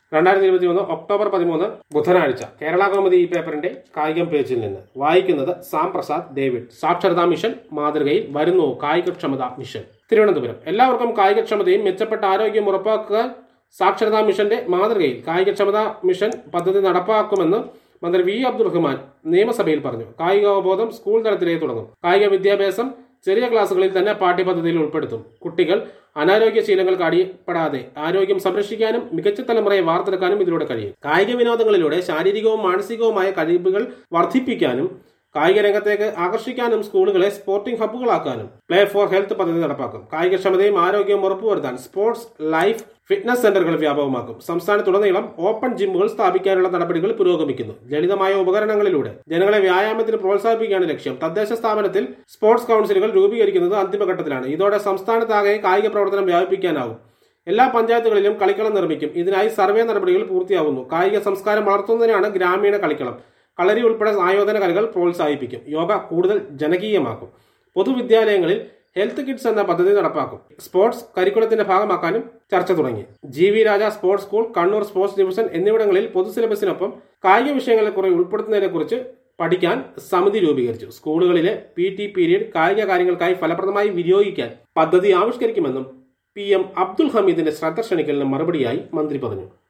രണ്ടായിരത്തി ഇരുപത്തി ഒന്ന് ഒക്ടോബർ പതിമൂന്ന് ബുധനാഴ്ച കേരള കൗമുദി ഈ പേപ്പറിന്റെ കായികം പേജിൽ നിന്ന് വായിക്കുന്നത് സാം പ്രസാദ് ഡേവിഡ് സാക്ഷരതാ മിഷൻ മാതൃകയിൽ വരുന്നു കായികക്ഷമത മിഷൻ തിരുവനന്തപുരം എല്ലാവർക്കും കായികക്ഷമതയും മെച്ചപ്പെട്ട ആരോഗ്യം ഉറപ്പാക്കുക സാക്ഷരതാ മിഷന്റെ മാതൃകയിൽ കായികക്ഷമതാ മിഷൻ പദ്ധതി നടപ്പാക്കുമെന്ന് മന്ത്രി വി അബ്ദുൾ റഹ്മാൻ നിയമസഭയിൽ പറഞ്ഞു കായികാവബോധം സ്കൂൾ തലത്തിലേ തുടങ്ങും കായിക വിദ്യാഭ്യാസം ചെറിയ ക്ലാസുകളിൽ തന്നെ പാഠ്യപദ്ധതിയിൽ ഉൾപ്പെടുത്തും കുട്ടികൾ അനാരോഗ്യ ശീലങ്ങൾക്ക് അടിപ്പെടാതെ ആരോഗ്യം സംരക്ഷിക്കാനും മികച്ച തലമുറയെ വാർത്തെടുക്കാനും ഇതിലൂടെ കഴിയും കായിക വിനോദങ്ങളിലൂടെ ശാരീരികവും മാനസികവുമായ കഴിവുകൾ വർദ്ധിപ്പിക്കാനും കായിക രംഗത്തേക്ക് ആകർഷിക്കാനും സ്കൂളുകളെ സ്പോർട്ടിംഗ് ഹബ്ബുകളാക്കാനും പ്ലേ ഫോർ ഹെൽത്ത് പദ്ധതി നടപ്പാക്കും കായികക്ഷമതയും ആരോഗ്യവും ഉറപ്പുവരുത്താൻ സ്പോർട്സ് ലൈഫ് ഫിറ്റ്നസ് സെന്ററുകൾ വ്യാപകമാക്കും സംസ്ഥാനത്തുടനീളം ഓപ്പൺ ജിമ്മുകൾ സ്ഥാപിക്കാനുള്ള നടപടികൾ പുരോഗമിക്കുന്നു ലളിതമായ ഉപകരണങ്ങളിലൂടെ ജനങ്ങളെ വ്യായാമത്തിന് പ്രോത്സാഹിപ്പിക്കുകയാണ് ലക്ഷ്യം തദ്ദേശ സ്ഥാപനത്തിൽ സ്പോർട്സ് കൗൺസിലുകൾ രൂപീകരിക്കുന്നത് അന്തിമഘട്ടത്തിലാണ് ഇതോടെ സംസ്ഥാനത്താകെ കായിക പ്രവർത്തനം വ്യാപിപ്പിക്കാനാവും എല്ലാ പഞ്ചായത്തുകളിലും കളിക്കളം നിർമ്മിക്കും ഇതിനായി സർവേ നടപടികൾ പൂർത്തിയാവുന്നു കായിക സംസ്കാരം വളർത്തുന്നതിനാണ് ഗ്രാമീണ കളിക്കളം കളരി ഉൾപ്പെടെ ആയോധന കലകൾ പ്രോത്സാഹിപ്പിക്കും യോഗ കൂടുതൽ ജനകീയമാക്കും പൊതുവിദ്യാലയങ്ങളിൽ ഹെൽത്ത് കിഡ്സ് എന്ന പദ്ധതി നടപ്പാക്കും സ്പോർട്സ് കരിക്കുലത്തിന്റെ ഭാഗമാക്കാനും ചർച്ച തുടങ്ങി G V Raja sports school Kannur sports division എന്നിവിടങ്ങളിൽ പൊതു സിലബസിനൊപ്പം കായിക വിഷയങ്ങളെ കുറെ ഉൾപ്പെടുത്തുന്നതിനെ കുറിച്ച് പഠിക്കാൻ സമിതി രൂപീകരിച്ചു സ്കൂളുകളിലെ പി ടി പീരീഡ് കായിക കാര്യങ്ങൾക്കായി ഫലപ്രദമായി വിനിയോഗിക്കാൻ പദ്ധതി ആവിഷ്കരിക്കുമെന്നും പി എം അബ്ദുൽ ഹമീദിന്റെ ശ്രദ്ധ ക്ഷണിക്കലിന് മറുപടിയായി മന്ത്രി പറഞ്ഞു